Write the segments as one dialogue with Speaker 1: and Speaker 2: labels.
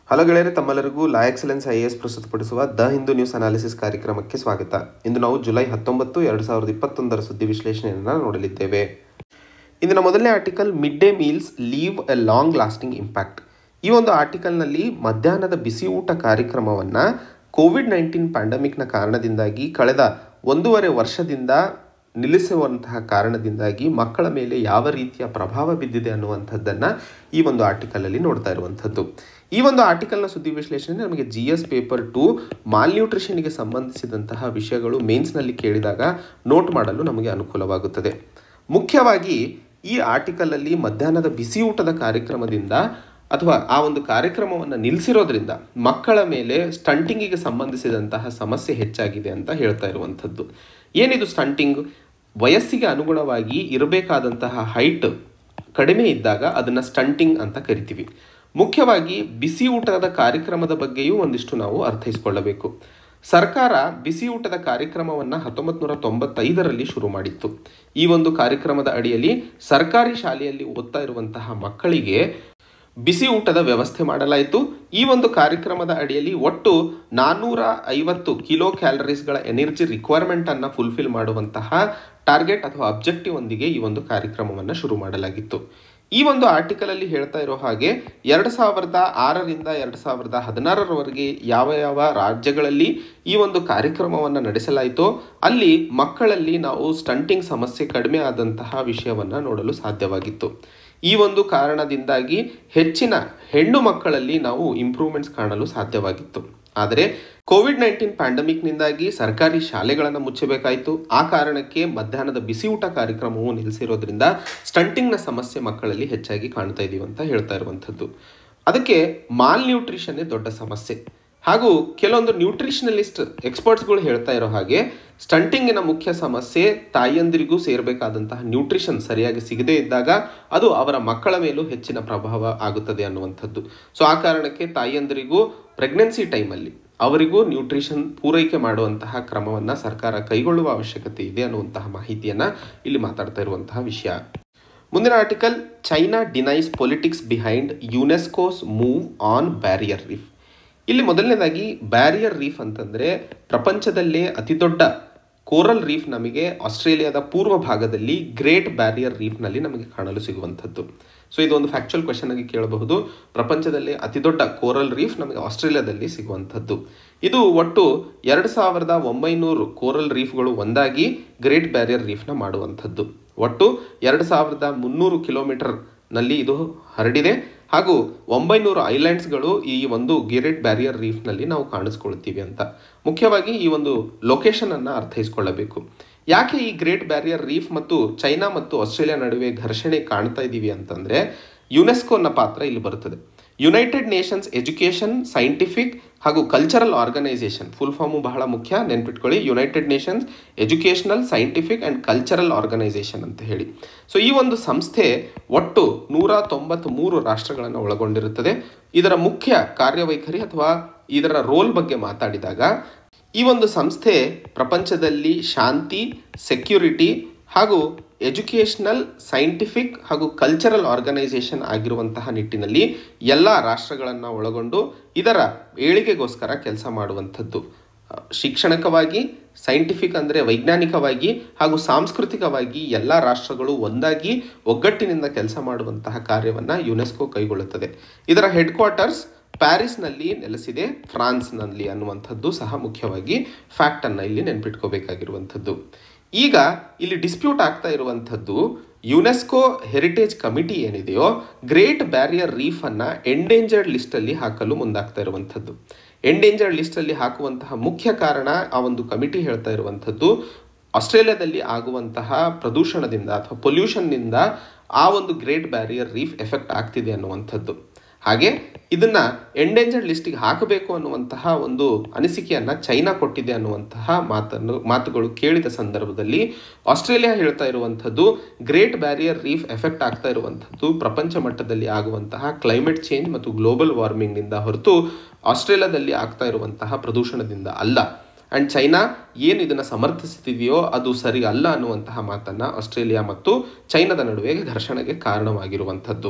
Speaker 1: hello ಗೆಳೆಯರೆ ತಮ್ಮೆಲ್ಲರಿಗೂ La Excellence I S ಪ್ರಸ್ತುತಪಡಿಸುವ ದ ಹಿಂದೂ ನ್ಯೂಸ್ ಅನಾಲಿಸಿಸ್ ಕಾರ್ಯಕ್ರಮಕ್ಕೆ ಸ್ವಾಗತ ಇಂದು ನಾವು ಜುಲೈ ಹತ್ತೊಂಬತ್ತು ಎರಡು ಸಾವಿರದ ಇಪ್ಪತ್ತೊಂದರ ಸುದ್ದಿ ವಿಶ್ಲೇಷಣೆಯನ್ನು ನೋಡಲಿದ್ದೇವೆ ಇಂದಿನ ಮೊದಲನೇ article mid day meals leave a long lasting impact ಈ ಒಂದು ಆರ್ಟಿಕಲ್ನಲ್ಲಿ ಮಧ್ಯಾಹ್ನದ ಬಿಸಿ ಊಟ ಕಾರ್ಯಕ್ರಮವನ್ನು ಕೋವಿಡ್ ನೈನ್ಟೀನ್ ಪ್ಯಾಂಡಮಿಕ್ನ ಕಾರಣದಿಂದಾಗಿ ಕಳೆದ ಒಂದೂವರೆ ವರ್ಷದಿಂದ ನಿಲ್ಲಿಸುವಂತಹ ಕಾರಣದಿಂದಾಗಿ ಮಕ್ಕಳ ಮೇಲೆ ಯಾವ ರೀತಿಯ ಪ್ರಭಾವ ಬಿದ್ದಿದೆ ಅನ್ನುವಂಥದ್ದನ್ನು ಈ ಒಂದು ಆರ್ಟಿಕಲಲ್ಲಿ ನೋಡ್ತಾ ಇರುವಂಥದ್ದು ಈ ಒಂದು ಆರ್ಟಿಕಲ್ನ ಸುದ್ದಿ ವಿಶ್ಲೇಷಣೆ ನಮಗೆ ಜಿ ಎಸ್ ಪೇಪರ್ ಟು ಮಾಲ್ನ್ಯೂಟ್ರಿಷನ್ಗೆ ಸಂಬಂಧಿಸಿದಂತಹ ವಿಷಯಗಳು ಮೇನ್ಸ್ನಲ್ಲಿ ಕೇಳಿದಾಗ ನೋಟ್ ಮಾಡಲು ನಮಗೆ ಅನುಕೂಲವಾಗುತ್ತದೆ ಮುಖ್ಯವಾಗಿ ಈ ಆರ್ಟಿಕಲಲ್ಲಿ ಮಧ್ಯಾಹ್ನದ ಬಿಸಿ ಊಟದ ಕಾರ್ಯಕ್ರಮದಿಂದ ಅಥವಾ ಆ ಒಂದು ಕಾರ್ಯಕ್ರಮವನ್ನು ನಿಲ್ಲಿಸಿರೋದ್ರಿಂದ ಮಕ್ಕಳ ಮೇಲೆ ಸ್ಟಂಟಿಂಗಿಗೆ ಸಂಬಂಧಿಸಿದಂತಹ ಸಮಸ್ಯೆ ಹೆಚ್ಚಾಗಿದೆ ಅಂತ ಹೇಳ್ತಾ ಇರುವಂಥದ್ದು ಏನಿದು ಸ್ಟಂಟಿಂಗ್ ವಯಸ್ಸಿಗೆ ಅನುಗುಣವಾಗಿ ಇರಬೇಕಾದಂತಹ ಹೈಟ್ ಕಡಿಮೆ ಇದ್ದಾಗ ಅದನ್ನು ಸ್ಟಂಟಿಂಗ್ ಅಂತ ಕರಿತೀವಿ ಮುಖ್ಯವಾಗಿ ಬಿಸಿ ಊಟದ ಕಾರ್ಯಕ್ರಮದ ಬಗ್ಗೆಯೂ ಒಂದಿಷ್ಟು ನಾವು ಅರ್ಥೈಸಿಕೊಳ್ಳಬೇಕು ಸರ್ಕಾರ ಬಿಸಿ ಊಟದ ಕಾರ್ಯಕ್ರಮವನ್ನು ಹತ್ತೊಂಬತ್ತು ನೂರ ತೊಂಬತ್ತೈದರಲ್ಲಿ ಶುರು ಮಾಡಿತ್ತು ಈ ಒಂದು ಕಾರ್ಯಕ್ರಮದ ಅಡಿಯಲ್ಲಿ ಸರ್ಕಾರಿ ಶಾಲೆಯಲ್ಲಿ ಓದ್ತಾ ಇರುವಂತಹ ಮಕ್ಕಳಿಗೆ ಬಿಸಿ ಊಟದ ವ್ಯವಸ್ಥೆ ಮಾಡಲಾಯಿತು ಈ ಒಂದು ಕಾರ್ಯಕ್ರಮದ ಅಡಿಯಲ್ಲಿ ಒಟ್ಟು ನಾನ್ನೂರ ಐವತ್ತು ಕಿಲೋ ಕ್ಯಾಲರೀಸ್ಗಳ ಎನರ್ಜಿ ರಿಕ್ವೈರ್ಮೆಂಟನ್ನು ಫುಲ್ಫಿಲ್ ಮಾಡುವಂತಹ ಟಾರ್ಗೆಟ್ ಅಥವಾ ಅಬ್ಜೆಕ್ಟಿವ್ ಒಂದಿಗೆ ಈ ಒಂದು ಕಾರ್ಯಕ್ರಮವನ್ನು ಶುರು ಮಾಡಲಾಗಿತ್ತು ಈ ಒಂದು ಆರ್ಟಿಕಲಲ್ಲಿ ಹೇಳ್ತಾ ಇರೋ ಹಾಗೆ ಎರಡು ಸಾವಿರದ ಆರರಿಂದ ಎರಡು ಸಾವಿರದ ಹದಿನಾರರವರೆಗೆ ಯಾವ ಯಾವ ರಾಜ್ಯಗಳಲ್ಲಿ ಈ ಒಂದು ಕಾರ್ಯಕ್ರಮವನ್ನು ನಡೆಸಲಾಯಿತೋ ಅಲ್ಲಿ ಮಕ್ಕಳಲ್ಲಿ ನಾವು ಸ್ಟಂಟಿಂಗ್ ಸಮಸ್ಯೆ ಕಡಿಮೆ ಆದಂತಹ ವಿಷಯವನ್ನು ನೋಡಲು ಸಾಧ್ಯವಾಗಿತ್ತು ಈ ಒಂದು ಕಾರಣದಿಂದಾಗಿ ಹೆಚ್ಚಿನ ಹೆಣ್ಣು ಮಕ್ಕಳಲ್ಲಿ ನಾವು ಇಂಪ್ರೂವ್ಮೆಂಟ್ಸ್ ಕಾಣಲು ಸಾಧ್ಯವಾಗಿತ್ತು ಆದರೆ ಕೋವಿಡ್ ನೈನ್ಟೀನ್ ಪ್ಯಾಂಡಮಿಕ್ನಿಂದಾಗಿ ಸರ್ಕಾರಿ ಶಾಲೆಗಳನ್ನು ಮುಚ್ಚಬೇಕಾಯಿತು ಆ ಕಾರಣಕ್ಕೆ ಮಧ್ಯಾಹ್ನದ ಬಿಸಿ ಊಟ ಕಾರ್ಯಕ್ರಮವು ನಿಲ್ಲಿಸಿರೋದ್ರಿಂದ ಸ್ಟಂಟಿಂಗ್ನ ಸಮಸ್ಯೆ ಮಕ್ಕಳಲ್ಲಿ ಹೆಚ್ಚಾಗಿ ಕಾಣ್ತಾ ಇದೀವಿ ಅಂತ ಹೇಳ್ತಾ ಇರುವಂಥದ್ದು ಅದಕ್ಕೆ ಮಾಲ್ ನ್ಯೂಟ್ರಿಷನ್ನೇ ದೊಡ್ಡ ಸಮಸ್ಯೆ ಹಾಗೂ ಕೆಲವೊಂದು ನ್ಯೂಟ್ರಿಷನಲಿಸ್ಟ್ ಎಕ್ಸ್ಪರ್ಟ್ಸ್ಗಳು ಹೇಳ್ತಾ ಇರೋ ಹಾಗೆ ಸ್ಟಂಟಿಂಗಿನ ಮುಖ್ಯ ಸಮಸ್ಯೆ ತಾಯಿಯಂದಿರಿಗೂ ಸೇರಬೇಕಾದಂತಹ ನ್ಯೂಟ್ರಿಷನ್ ಸರಿಯಾಗಿ ಸಿಗದೇ ಇದ್ದಾಗ ಅದು ಅವರ ಮಕ್ಕಳ ಮೇಲೂ ಹೆಚ್ಚಿನ ಪ್ರಭಾವ ಆಗುತ್ತದೆ ಅನ್ನುವಂಥದ್ದು ಸೊ ಆ ಕಾರಣಕ್ಕೆ ತಾಯಿಯಂದಿರಿಗೂ ಪ್ರೆಗ್ನೆನ್ಸಿ ಟೈಮಲ್ಲಿ ಅವರಿಗೂ ನ್ಯೂಟ್ರಿಷನ್ ಪೂರೈಕೆ ಮಾಡುವಂತಹ ಕ್ರಮವನ್ನು ಸರ್ಕಾರ ಕೈಗೊಳ್ಳುವ ಅವಶ್ಯಕತೆ ಇದೆ ಅನ್ನುವಂತಹ ಮಾಹಿತಿಯನ್ನು ಇಲ್ಲಿ ಮಾತಾಡ್ತಾ ಇರುವಂತಹ ವಿಷಯ ಮುಂದಿನ article China denies politics behind UNESCO's move on barrier reef ಇಲ್ಲಿ ಮೊದಲನೇದಾಗಿ ಬ್ಯಾರಿಯರ್ ರೀಫ್ ಅಂತಂದರೆ ಪ್ರಪಂಚದಲ್ಲೇ ಅತಿ ದೊಡ್ಡ ಕೋರಲ್ ರೀಫ್ ನಮಗೆ ಆಸ್ಟ್ರೇಲಿಯಾದ ಪೂರ್ವ ಭಾಗದಲ್ಲಿ ಗ್ರೇಟ್ ಬ್ಯಾರಿಯರ್ ರೀಫ್ನಲ್ಲಿ ನಮಗೆ ಕಾಣಲು ಸಿಗುವಂಥದ್ದು ಸೊ ಇದು ಒಂದು ಫ್ಯಾಕ್ಚುಯಲ್ ಕ್ವೆಶನ್ ಆಗಿ ಕೇಳಬಹುದು ಪ್ರಪಂಚದಲ್ಲಿ ಅತಿ ದೊಡ್ಡ ಕೋರಲ್ ರೀಫ್ ನಮಗೆ ಆಸ್ಟ್ರೇಲಿಯಾದಲ್ಲಿ ಸಿಗುವಂಥದ್ದು ಇದು ಒಟ್ಟು ಎರಡು ಸಾವಿರದ ಒಂಬೈನೂರು ಕೋರಲ್ ರೀಫ್ಗಳು ಒಂದಾಗಿ ಗ್ರೇಟ್ ಬ್ಯಾರಿಯರ್ ರೀಫ್ನ ಮಾಡುವಂಥದ್ದು ಒಟ್ಟು ಎರಡು ಸಾವಿರದ ಮುನ್ನೂರು ಕಿಲೋಮೀಟರ್ನಲ್ಲಿ ಇದು ಹರಡಿದೆ ಹಾಗೂ ಒಂಬೈನೂರು ಐಲ್ಯಾಂಡ್ಸ್ಗಳು ಈ ಒಂದು ಗ್ರೇಟ್ ಬ್ಯಾರಿಯರ್ ರೀಫ್ನಲ್ಲಿ ನಾವು ಕಾಣಿಸ್ಕೊಳ್ತೀವಿ ಅಂತ ಮುಖ್ಯವಾಗಿ ಈ ಒಂದು ಲೊಕೇಶನನ್ನು ಅರ್ಥೈಸ್ಕೊಳ್ಳಬೇಕು ಯಾಕೆ ಈ ಗ್ರೇಟ್ ಬ್ಯಾರಿಯರ್ ರೀಫ್ ಮತ್ತು ಚೈನಾ ಮತ್ತು ಆಸ್ಟ್ರೇಲಿಯಾ ನಡುವೆ ಘರ್ಷಣೆ ಕಾಣ್ತಾ ಇದ್ದೀವಿ ಅಂತಂದರೆ ಯುನೆಸ್ಕೋನ ಪಾತ್ರ ಇಲ್ಲಿ ಬರುತ್ತದೆ ಯುನೈಟೆಡ್ ನೇಷನ್ಸ್ ಎಜುಕೇಷನ್ ಸೈಂಟಿಫಿಕ್ ಹಾಗೂ ಕಲ್ಚರಲ್ ಆರ್ಗನೈಸೇಷನ್ ಫುಲ್ ಫಾರ್ಮು ಬಹಳ ಮುಖ್ಯ ನೆನ್ಪಿಟ್ಕೊಳ್ಳಿ United Nations educational scientific and cultural organisation ಅಂತ ಹೇಳಿ ಸೊ ಈ ಒಂದು ಸಂಸ್ಥೆ ಒಟ್ಟು ನೂರ ತೊಂಬತ್ತ್ಮೂರು ರಾಷ್ಟ್ರಗಳನ್ನು ಒಳಗೊಂಡಿರುತ್ತದೆ ಇದರ ಮುಖ್ಯ ಕಾರ್ಯವೈಖರಿ ಅಥವಾ ಇದರ ರೋಲ್ ಬಗ್ಗೆ ಮಾತಾಡಿದಾಗ ಈ ಒಂದು ಸಂಸ್ಥೆ ಪ್ರಪಂಚದಲ್ಲಿ ಶಾಂತಿ ಸೆಕ್ಯೂರಿಟಿ ಹಾಗೂ ಎಜುಕೇಷನಲ್ ಸೈಂಟಿಫಿಕ್ ಹಾಗೂ ಕಲ್ಚರಲ್ ಆರ್ಗನೈಸೇಷನ್ ಆಗಿರುವಂತಹ ನಿಟ್ಟಿನಲ್ಲಿ ಎಲ್ಲ ರಾಷ್ಟ್ರಗಳನ್ನು ಒಳಗೊಂಡು ಇದರ ಏಳಿಗೆಗೋಸ್ಕರ ಕೆಲಸ ಮಾಡುವಂಥದ್ದು ಶಿಕ್ಷಣಕವಾಗಿ ಸೈಂಟಿಫಿಕ್ ಅಂದರೆ ವೈಜ್ಞಾನಿಕವಾಗಿ ಹಾಗೂ ಸಾಂಸ್ಕೃತಿಕವಾಗಿ ಎಲ್ಲ ರಾಷ್ಟ್ರಗಳು ಒಂದಾಗಿ ಒಗ್ಗಟ್ಟಿನಿಂದ ಕೆಲಸ ಮಾಡುವಂತಹ ಕಾರ್ಯವನ್ನು ಯುನೆಸ್ಕೋ ಕೈಗೊಳ್ಳುತ್ತದೆ ಇದರ ಹೆಡ್ ಕ್ವಾರ್ಟರ್ಸ್ ಪ್ಯಾರಿಸ್ನಲ್ಲಿ ನೆಲೆಸಿದೆ ಫ್ರಾನ್ಸ್ನಲ್ಲಿ ಅನ್ನುವಂಥದ್ದು ಸಹ ಮುಖ್ಯವಾಗಿ ಫ್ಯಾಕ್ಟನ್ನು ಇಲ್ಲಿ ನೆನ್ಪಿಟ್ಕೋಬೇಕಾಗಿರುವಂಥದ್ದು ಈಗ ಇಲ್ಲಿ ಡಿಸ್ಪ್ಯೂಟ್ ಆಗ್ತಾ ಇರುವಂಥದ್ದು ಯುನೆಸ್ಕೋ ಹೆರಿಟೇಜ್ ಕಮಿಟಿ ಏನಿದೆಯೋ ಗ್ರೇಟ್ ಬ್ಯಾರಿಯರ್ ರೀಫನ್ನು ಎಂಡೇಂಜರ್ಡ್ ಲಿಸ್ಟಲ್ಲಿ ಹಾಕಲು ಮುಂದಾಗ್ತಾ ಇರುವಂಥದ್ದು ಎಂಡೇಂಜರ್ಡ್ ಲಿಸ್ಟಲ್ಲಿ ಹಾಕುವಂತಹ ಮುಖ್ಯ ಕಾರಣ ಆ ಒಂದು ಕಮಿಟಿ ಹೇಳ್ತಾ ಇರುವಂಥದ್ದು ಆಸ್ಟ್ರೇಲಿಯಾದಲ್ಲಿ ಆಗುವಂತಹ ಪ್ರದೂಷಣದಿಂದ ಅಥವಾ ಪೊಲ್ಯೂಷನ್ನಿಂದ ಆ ಒಂದು ಗ್ರೇಟ್ ಬ್ಯಾರಿಯರ್ ರೀಫ್ ಎಫೆಕ್ಟ್ ಆಗ್ತಿದೆ ಅನ್ನುವಂಥದ್ದು ಹಾಗೆ ಇದನ್ನು ಎಂಡೇಂಜರ್ಡ್ ಲಿಸ್ಟಿಗೆ ಹಾಕಬೇಕು ಅನ್ನುವಂತಹ ಒಂದು ಅನಿಸಿಕೆಯನ್ನು ಚೈನಾ ಕೊಟ್ಟಿದೆ ಅನ್ನುವಂತಹ ಮಾತನ್ನು ಮಾತುಗಳು ಕೇಳಿದ ಸಂದರ್ಭದಲ್ಲಿ ಆಸ್ಟ್ರೇಲಿಯಾ ಹೇಳ್ತಾ ಇರುವಂಥದ್ದು ಗ್ರೇಟ್ ಬ್ಯಾರಿಯರ್ ರೀಫ್ ಎಫೆಕ್ಟ್ ಆಗ್ತಾ ಇರುವಂಥದ್ದು ಪ್ರಪಂಚ ಮಟ್ಟದಲ್ಲಿ ಆಗುವಂತಹ ಕ್ಲೈಮೇಟ್ ಚೇಂಜ್ ಮತ್ತು ಗ್ಲೋಬಲ್ ವಾರ್ಮಿಂಗ್ನಿಂದ ಹೊರತು ಆಸ್ಟ್ರೇಲಿಯಾದಲ್ಲಿ ಆಗ್ತಾ ಇರುವಂತಹ ಪ್ರದೂಷಣದಿಂದ ಅಲ್ಲ ಆ್ಯಂಡ್ ಚೈನಾ ಏನು ಇದನ್ನು ಸಮರ್ಥಿಸುತ್ತಿದೆಯೋ ಅದು ಸರಿ ಅಲ್ಲ ಅನ್ನುವಂತಹ ಮಾತನ್ನು ಆಸ್ಟ್ರೇಲಿಯಾ ಮತ್ತು ಚೈನಾದ ನಡುವೆ ಘರ್ಷಣೆಗೆ ಕಾರಣವಾಗಿರುವಂಥದ್ದು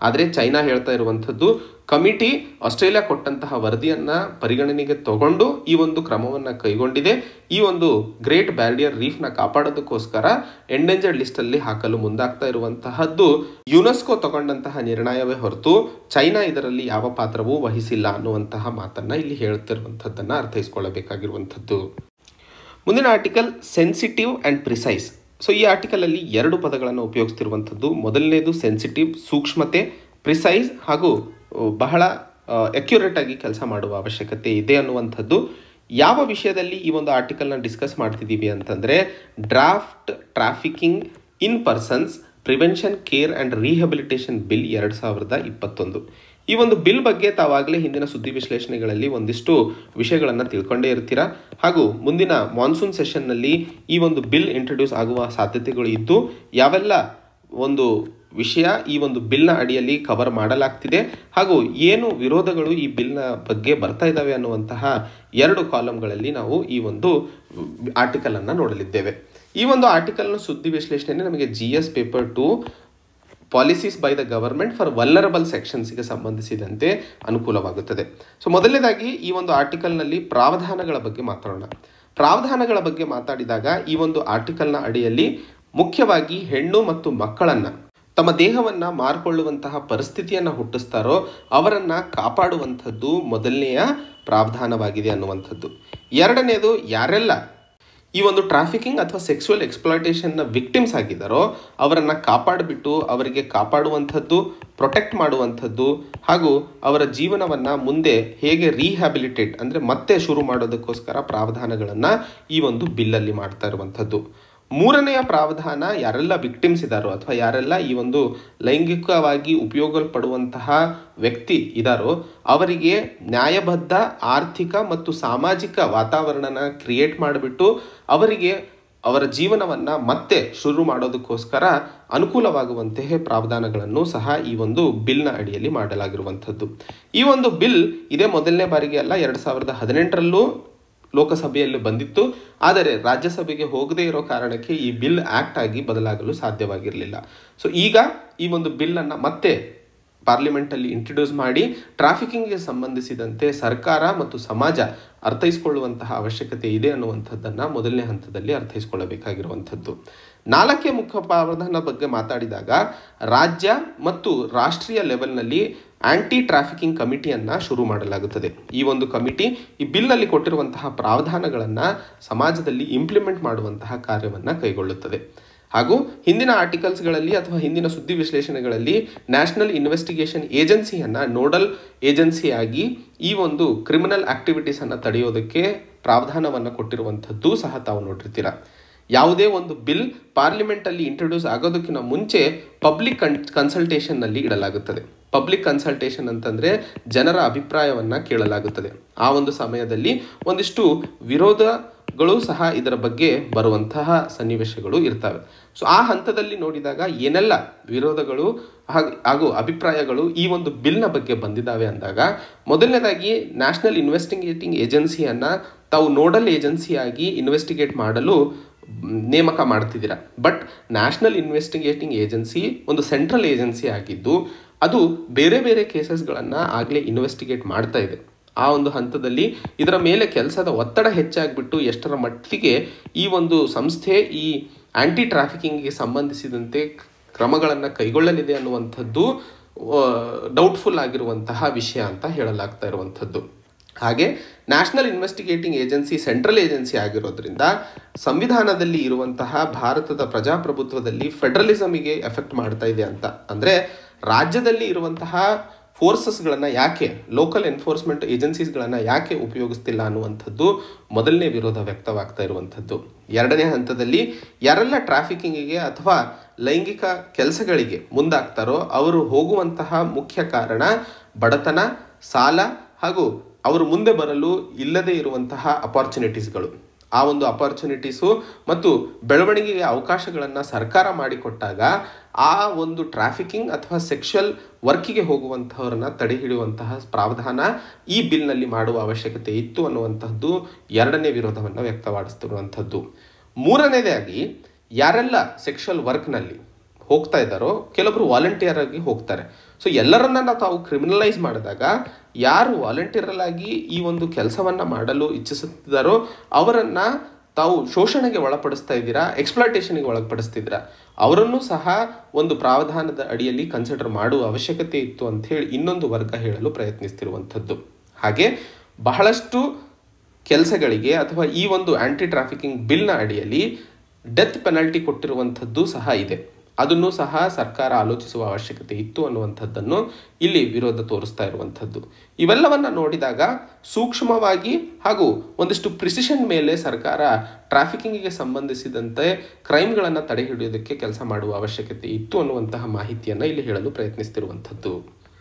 Speaker 1: ಆದರೆ ಚೈನಾ ಹೇಳ್ತಾ ಇರುವಂಥದ್ದು ಕಮಿಟಿ ಆಸ್ಟ್ರೇಲಿಯಾ ಕೊಟ್ಟಂತಹ ವರದಿಯನ್ನು ಪರಿಗಣನೆಗೆ ತಗೊಂಡು ಈ ಒಂದು ಕ್ರಮವನ್ನು ಕೈಗೊಂಡಿದೆ ಈ ಒಂದು ಗ್ರೇಟ್ ಬ್ಯಾರಿಯರ್ ರೀಫ್ನ ಕಾಪಾಡೋದಕ್ಕೋಸ್ಕರ ಎಂಡೇಂಜರ್ಡ್ ಲಿಸ್ಟಲ್ಲಿ ಹಾಕಲು ಮುಂದಾಗ್ತಾ ಇರುವಂತಹದ್ದು ಯುನೆಸ್ಕೋ ತಗೊಂಡಂತಹ ನಿರ್ಣಯವೇ ಹೊರತು ಚೈನಾ ಇದರಲ್ಲಿ ಯಾವ ಪಾತ್ರವೂ ವಹಿಸಿಲ್ಲ ಅನ್ನುವಂತಹ ಮಾತನ್ನ ಇಲ್ಲಿ ಹೇಳ್ತಿರುವಂಥದ್ದನ್ನು ಅರ್ಥೈಸ್ಕೊಳ್ಳಬೇಕಾಗಿರುವಂಥದ್ದು ಮುಂದಿನ article sensitive and precise so ಈ ಆರ್ಟಿಕಲಲ್ಲಿ ಎರಡು ಪದಗಳನ್ನು ಉಪಯೋಗಿಸ್ತಿರುವಂಥದ್ದು ಮೊದಲನೇದು ಸೆನ್ಸಿಟಿವ್ ಸೂಕ್ಷ್ಮತೆ ಪ್ರಿಸೈಸ್ ಹಾಗೂ ಬಹಳ ಅಕ್ಯುರೇಟ್ ಆಗಿ ಕೆಲಸ ಮಾಡುವ ಅವಶ್ಯಕತೆ ಇದೆ ಅನ್ನುವಂಥದ್ದು ಯಾವ ವಿಷಯದಲ್ಲಿ ಈ ಒಂದು ಆರ್ಟಿಕಲ್ನ ಡಿಸ್ಕಸ್ ಮಾಡ್ತಿದ್ದೀವಿ ಅಂತಂದರೆ draft trafficking in persons prevention care and rehabilitation bill ಎರಡು ಸಾವಿರದ ಇಪ್ಪತ್ತೊಂದು ಈ ಒಂದು ಬಿಲ್ ಬಗ್ಗೆ ತಾವಾಗಲೇ ಹಿಂದಿನ ಸುದ್ದಿ ವಿಶ್ಲೇಷಣೆಗಳಲ್ಲಿ ಒಂದಿಷ್ಟು ವಿಷಯಗಳನ್ನು ತಿಳ್ಕೊಂಡೇ ಇರ್ತೀರಾ ಹಾಗೂ ಮುಂದಿನ ಮಾನ್ಸೂನ್ ಸೆಷನ್ನಲ್ಲಿ ಈ ಒಂದು ಬಿಲ್ ಇಂಟ್ರೊಡ್ಯೂಸ್ ಆಗುವ ಸಾಧ್ಯತೆಗಳು ಇದ್ದು ಯಾವೆಲ್ಲ ಒಂದು ವಿಷಯ ಈ ಒಂದು ಬಿಲ್ನ ಅಡಿಯಲ್ಲಿ ಕವರ್ ಮಾಡಲಾಗ್ತಿದೆ ಹಾಗೂ ಏನು ವಿರೋಧಗಳು ಈ ಬಿಲ್ನ ಬಗ್ಗೆ ಬರ್ತಾ ಇದ್ದಾವೆ ಅನ್ನುವಂತಹ ಎರಡು ಕಾಲಮ್ಗಳಲ್ಲಿ ನಾವು ಈ ಒಂದು ಆರ್ಟಿಕಲನ್ನು ನೋಡಲಿದ್ದೇವೆ ಈ ಒಂದು ಆರ್ಟಿಕಲ್ನ ಸುದ್ದಿ ವಿಶ್ಲೇಷಣೆ ನಮಗೆ G S paper two policies by the government for vulnerable ಸೆಕ್ಷನ್ಸ್ಗೆ ಸಂಬಂಧಿಸಿದಂತೆ ಅನುಕೂಲವಾಗುತ್ತದೆ ಸೊ ಮೊದಲನೇದಾಗಿ ಈ ಒಂದು ಆರ್ಟಿಕಲ್ನಲ್ಲಿ ಪ್ರಾವಧಾನಗಳ ಬಗ್ಗೆ ಮಾತಾಡೋಣ ಪ್ರಾವಧಾನಗಳ ಬಗ್ಗೆ ಮಾತಾಡಿದಾಗ ಈ ಒಂದು ಆರ್ಟಿಕಲ್ನ ಅಡಿಯಲ್ಲಿ ಮುಖ್ಯವಾಗಿ ಹೆಣ್ಣು ಮತ್ತು ಮಕ್ಕಳನ್ನು ತಮ್ಮ ದೇಹವನ್ನು ಮಾರ್ಕೊಳ್ಳುವಂತಹ ಪರಿಸ್ಥಿತಿಯನ್ನು ಹುಟ್ಟಿಸ್ತಾರೋ ಅವರನ್ನು ಕಾಪಾಡುವಂಥದ್ದು ಮೊದಲನೆಯ ಪ್ರಾವಧಾನವಾಗಿದೆ ಅನ್ನುವಂಥದ್ದು ಎರಡನೇದು ಯಾರೆಲ್ಲ ಈ ಒಂದು ಟ್ರಾಫಿಕಿಂಗ್ ಅಥವಾ ಸೆಕ್ಸುವಲ್ ಎಕ್ಸ್ಪ್ಲಾಯ್ಟೇಷನ್ನ ವಿಕ್ಟಿಮ್ಸ್ ಆಗಿದ್ದಾರೋ ಅವರನ್ನು ಕಾಪಾಡಿಬಿಟ್ಟು ಅವರಿಗೆ ಕಾಪಾಡುವಂಥದ್ದು ಪ್ರೊಟೆಕ್ಟ್ ಮಾಡುವಂಥದ್ದು ಹಾಗೂ ಅವರ ಜೀವನವನ್ನು ಮುಂದೆ ಹೇಗೆ ರೀಹ್ಯಾಬಿಲಿಟೇಟ್ ಅಂದರೆ ಮತ್ತೆ ಶುರು ಮಾಡೋದಕ್ಕೋಸ್ಕರ ಪ್ರಾವಧಾನಗಳನ್ನು ಈ ಒಂದು ಬಿಲ್ಲಲ್ಲಿ ಮಾಡ್ತಾ ಇರುವಂಥದ್ದು ಮೂರನೆಯ ಪ್ರಾವಧಾನ ಯಾರೆಲ್ಲ ವಿಕ್ಟಿಮ್ಸ್ ಇದ್ದಾರೋ ಅಥವಾ ಯಾರೆಲ್ಲ ಈ ಒಂದು ಲೈಂಗಿಕವಾಗಿ ಉಪಯೋಗಪಡುವಂತಹ ವ್ಯಕ್ತಿ ಇದ್ದಾರೋ ಅವರಿಗೆ ನ್ಯಾಯಬದ್ಧ ಆರ್ಥಿಕ ಮತ್ತು ಸಾಮಾಜಿಕ ವಾತಾವರಣನ ಕ್ರಿಯೇಟ್ ಮಾಡಿಬಿಟ್ಟು ಅವರಿಗೆ ಅವರ ಜೀವನವನ್ನು ಮತ್ತೆ ಶುರು ಮಾಡೋದಕ್ಕೋಸ್ಕರ ಅನುಕೂಲವಾಗುವಂತಹ ಪ್ರಾವಧಾನಗಳನ್ನು ಸಹ ಈ ಒಂದು ಬಿಲ್ನ ಅಡಿಯಲ್ಲಿ ಮಾಡಲಾಗಿರುವಂಥದ್ದು ಈ ಒಂದು ಬಿಲ್ ಇದೇ ಮೊದಲನೇ ಬಾರಿಗೆ ಅಲ್ಲ ಎರಡು ಸಾವಿರದ ಹದಿನೆಂಟರಲ್ಲೂ ಲೋಕಸಭೆಯಲ್ಲಿ ಬಂದಿತ್ತು ಆದರೆ ರಾಜ್ಯಸಭೆಗೆ ಹೋಗದೇ ಇರೋ ಕಾರಣಕ್ಕೆ ಈ ಬಿಲ್ ಆಕ್ಟ್ ಆಗಿ ಬದಲಾಗಲು ಸಾಧ್ಯವಾಗಿರಲಿಲ್ಲ ಸೊ ಈಗ ಈ ಒಂದು ಬಿಲ್ಲನ್ನು ಮತ್ತೆ ಪಾರ್ಲಿಮೆಂಟಲ್ಲಿ ಇಂಟ್ರೊಡ್ಯೂಸ್ ಮಾಡಿ ಟ್ರಾಫಿಕಿಂಗ್ಗೆ ಸಂಬಂಧಿಸಿದಂತೆ ಸರ್ಕಾರ ಮತ್ತು ಸಮಾಜ ಅರ್ಥೈಸ್ಕೊಳ್ಳುವಂತಹ ಅವಶ್ಯಕತೆ ಇದೆ ಅನ್ನುವಂಥದ್ದನ್ನು ಮೊದಲನೇ ಹಂತದಲ್ಲಿ ಅರ್ಥೈಸ್ಕೊಳ್ಳಬೇಕಾಗಿರುವಂಥದ್ದು ನಾಲ್ಕೇ ಮುಖ್ಯ ಪ್ರಾವಧಾನ ಬಗ್ಗೆ ಮಾತಾಡಿದಾಗ ರಾಜ್ಯ ಮತ್ತು ರಾಷ್ಟ್ರೀಯ ಲೆವೆಲ್ನಲ್ಲಿ ಆಂಟಿ ಟ್ರಾಫಿಕಿಂಗ್ ಕಮಿಟಿಯನ್ನು ಶುರು ಮಾಡಲಾಗುತ್ತದೆ ಈ ಒಂದು ಕಮಿಟಿ ಈ ಬಿಲ್ನಲ್ಲಿ ಕೊಟ್ಟಿರುವಂತಹ ಪ್ರಾವಧಾನಗಳನ್ನು ಸಮಾಜದಲ್ಲಿ ಇಂಪ್ಲಿಮೆಂಟ್ ಮಾಡುವಂತಹ ಕಾರ್ಯವನ್ನು ಕೈಗೊಳ್ಳುತ್ತದೆ ಹಾಗೂ ಹಿಂದಿನ ಆರ್ಟಿಕಲ್ಸ್ಗಳಲ್ಲಿ ಅಥವಾ ಹಿಂದಿನ ಸುದ್ದಿ ವಿಶ್ಲೇಷಣೆಗಳಲ್ಲಿ ನ್ಯಾಷನಲ್ ಇನ್ವೆಸ್ಟಿಗೇಷನ್ ಏಜೆನ್ಸಿಯನ್ನು ನೋಡಲ್ ಏಜೆನ್ಸಿಯಾಗಿ ಈ ಒಂದು ಕ್ರಿಮಿನಲ್ ಆಕ್ಟಿವಿಟೀಸನ್ನು ತಡೆಯೋದಕ್ಕೆ ಪ್ರಾವಧಾನವನ್ನು ಕೊಟ್ಟಿರುವಂಥದ್ದು ಸಹ ತಾವು ನೋಡಿರ್ತೀರ ಯಾವುದೇ ಒಂದು ಬಿಲ್ ಪಾರ್ಲಿಮೆಂಟಲ್ಲಿ ಇಂಟ್ರೊಡ್ಯೂಸ್ ಆಗೋದಕ್ಕಿಂತ ಮುಂಚೆ ಪಬ್ಲಿಕ್ ಕನ್ ಕನ್ಸಲ್ಟೇಷನ್ನಲ್ಲಿ ಇಡಲಾಗುತ್ತದೆ ಪಬ್ಲಿಕ್ ಕನ್ಸಲ್ಟೇಷನ್ ಅಂತಂದರೆ ಜನರ ಅಭಿಪ್ರಾಯವನ್ನು ಕೇಳಲಾಗುತ್ತದೆ ಆ ಒಂದು ಸಮಯದಲ್ಲಿ ಒಂದಿಷ್ಟು ವಿರೋಧಗಳು ಸಹ ಇದರ ಬಗ್ಗೆ ಬರುವಂತಹ ಸನ್ನಿವೇಶಗಳು ಇರ್ತವೆ ಸೊ ಆ ಹಂತದಲ್ಲಿ ನೋಡಿದಾಗ ಏನೆಲ್ಲ ವಿರೋಧಗಳು ಹಾಗೂ ಅಭಿಪ್ರಾಯಗಳು ಈ ಒಂದು ಬಿಲ್ನ ಬಗ್ಗೆ ಬಂದಿದ್ದಾವೆ ಅಂದಾಗ ಮೊದಲನೇದಾಗಿ ನ್ಯಾಷನಲ್ ಇನ್ವೆಸ್ಟಿಗೇಟಿಂಗ್ ಏಜೆನ್ಸಿಯನ್ನು ತಾವು ನೋಡಲ್ ಏಜೆನ್ಸಿಯಾಗಿ ಇನ್ವೆಸ್ಟಿಗೇಟ್ ಮಾಡಲು ನೇಮಕ ಮಾಡ್ತಿದ್ದೀರಾ ಬಟ್ ನ್ಯಾಷನಲ್ ಇನ್ವೆಸ್ಟಿಗೇಟಿಂಗ್ ಏಜೆನ್ಸಿ ಒಂದು ಸೆಂಟ್ರಲ್ ಏಜೆನ್ಸಿ ಆಗಿದ್ದು ಅದು ಬೇರೆ ಬೇರೆ ಕೇಸಸ್ಗಳನ್ನು ಆಗಲೇ ಇನ್ವೆಸ್ಟಿಗೇಟ್ ಮಾಡ್ತಾ ಇದೆ ಆ ಒಂದು ಹಂತದಲ್ಲಿ ಇದರ ಮೇಲೆ ಕೆಲಸದ ಒತ್ತಡ ಹೆಚ್ಚಾಗಿಬಿಟ್ಟು ಎಷ್ಟರ ಮಟ್ಟಿಗೆ ಈ ಒಂದು ಸಂಸ್ಥೆ ಈ ಆ್ಯಂಟಿ ಟ್ರಾಫಿಕಿಂಗ್ಗೆ ಸಂಬಂಧಿಸಿದಂತೆ ಕ್ರಮಗಳನ್ನು ಕೈಗೊಳ್ಳಲಿದೆ ಅನ್ನುವಂಥದ್ದು ಡೌಟ್ಫುಲ್ ಆಗಿರುವಂತಹ ವಿಷಯ ಅಂತ ಹೇಳಲಾಗ್ತಾ ಇರುವಂಥದ್ದು ಹಾಗೆ national investigating agency central agency ಆಗಿರೋದ್ರಿಂದ ಸಂವಿಧಾನದಲ್ಲಿ ಇರುವಂತಹ ಭಾರತದ ಪ್ರಜಾಪ್ರಭುತ್ವದಲ್ಲಿ ಫೆಡರಲಿಸಮಿಗೆ ಎಫೆಕ್ಟ್ ಮಾಡ್ತಾ ಇದೆ ಅಂತ ಅಂದರೆ ರಾಜ್ಯದಲ್ಲಿ ಇರುವಂತಹ ಫೋರ್ಸಸ್ಗಳನ್ನು ಯಾಕೆ ಲೋಕಲ್ ಎನ್ಫೋರ್ಸ್ಮೆಂಟ್ ಏಜೆನ್ಸೀಸ್ಗಳನ್ನು ಯಾಕೆ ಉಪಯೋಗಿಸ್ತಿಲ್ಲ ಅನ್ನುವಂಥದ್ದು ಮೊದಲನೇ ವಿರೋಧ ವ್ಯಕ್ತವಾಗ್ತಾ ಇರುವಂಥದ್ದು ಎರಡನೇ ಹಂತದಲ್ಲಿ ಯಾರೆಲ್ಲ ಟ್ರಾಫಿಕಿಂಗಿಗೆ ಅಥವಾ ಲೈಂಗಿಕ ಕೆಲಸಗಳಿಗೆ ಮುಂದಾಗ್ತಾರೋ ಅವರು ಹೋಗುವಂತಹ ಮುಖ್ಯ ಕಾರಣ ಬಡತನ ಸಾಲ ಹಾಗೂ ಅವರು ಮುಂದೆ ಬರಲು ಇಲ್ಲದೇ ಇರುವಂತಹ ಅಪಾರ್ಚುನಿಟೀಸ್ಗಳು ಆ ಒಂದು ಅಪಾರ್ಚುನಿಟೀಸು ಮತ್ತು ಬೆಳವಣಿಗೆಗೆ ಅವಕಾಶಗಳನ್ನು ಸರ್ಕಾರ ಮಾಡಿಕೊಟ್ಟಾಗ ಆ ಒಂದು ಟ್ರಾಫಿಕಿಂಗ್ ಅಥವಾ ಸೆಕ್ಷುವಲ್ ವರ್ಕಿಗೆ ಹೋಗುವಂಥವ್ರನ್ನ ತಡೆ ಹಿಡಿಯುವಂತಹ ಪ್ರಾವಧಾನ ಈ ಬಿಲ್ನಲ್ಲಿ ಮಾಡುವ ಅವಶ್ಯಕತೆ ಇತ್ತು ಅನ್ನುವಂಥದ್ದು ಎರಡನೇ ವಿರೋಧವನ್ನು ವ್ಯಕ್ತಪಡಿಸ್ತಿರುವಂಥದ್ದು ಮೂರನೇದಾಗಿ ಯಾರೆಲ್ಲ ಸೆಕ್ಷುವಲ್ ವರ್ಕ್ನಲ್ಲಿ ಹೋಗ್ತಾ ಇದ್ದಾರೋ ಕೆಲವರು ವಾಲಂಟಿಯರ್ ಆಗಿ ಹೋಗ್ತಾರೆ ಸೊ ಎಲ್ಲರನ್ನ ತಾವು ಕ್ರಿಮಿನಲೈಸ್ ಮಾಡಿದಾಗ ಯಾರು ವಾಲಂಟಿಯರಲ್ ಆಗಿ ಈ ಒಂದು ಕೆಲಸವನ್ನು ಮಾಡಲು ಇಚ್ಛಿಸುತ್ತಿದ್ದಾರೋ ಅವರನ್ನು ತಾವು ಶೋಷಣೆಗೆ ಒಳಪಡಿಸ್ತಾ ಇದ್ದೀರಾ ಎಕ್ಸ್ಪ್ಲಾಟೇಷನ್ಗೆ ಒಳಪಡಿಸ್ತಿದ್ದೀರಾ ಅವರನ್ನು ಸಹ ಒಂದು ಪ್ರಾವಧಾನದ ಅಡಿಯಲ್ಲಿ ಕನ್ಸಿಡರ್ ಮಾಡುವ ಅವಶ್ಯಕತೆ ಇತ್ತು ಅಂತ ಹೇಳಿ ಇನ್ನೊಂದು ವರ್ಗ ಹೇಳಲು ಪ್ರಯತ್ನಿಸ್ತಿರುವಂಥದ್ದು ಹಾಗೆ ಬಹಳಷ್ಟು ಕೆಲಸಗಳಿಗೆ ಅಥವಾ ಈ ಒಂದು ಆಂಟಿ ಟ್ರಾಫಿಕಿಂಗ್ ಬಿಲ್ನ ಅಡಿಯಲ್ಲಿ ಡೆತ್ ಪೆನಲ್ಟಿ ಕೊಟ್ಟಿರುವಂಥದ್ದು ಸಹ ಇದೆ ಅದನ್ನು ಸಹ ಸರ್ಕಾರ ಆಲೋಚಿಸುವ ಅವಶ್ಯಕತೆ ಇತ್ತು ಅನ್ನುವಂಥದ್ದನ್ನು ಇಲ್ಲಿ ವಿರೋಧ ತೋರಿಸ್ತಾ ಇರುವಂಥದ್ದು ಇವೆಲ್ಲವನ್ನ ನೋಡಿದಾಗ ಸೂಕ್ಷ್ಮವಾಗಿ ಹಾಗೂ ಒಂದಿಷ್ಟು ಪ್ರಿಸಿಷನ್ ಮೇಲೆ ಸರ್ಕಾರ ಟ್ರಾಫಿಕಿಂಗಿಗೆ ಸಂಬಂಧಿಸಿದಂತೆ ಕ್ರೈಮ್ಗಳನ್ನು ತಡೆ ಹಿಡಿಯೋದಕ್ಕೆ ಕೆಲಸ ಮಾಡುವ ಅವಶ್ಯಕತೆ ಇತ್ತು ಅನ್ನುವಂತಹ ಮಾಹಿತಿಯನ್ನು ಇಲ್ಲಿ ಹೇಳಲು ಪ್ರಯತ್ನಿಸ್ತಿರುವಂಥದ್ದು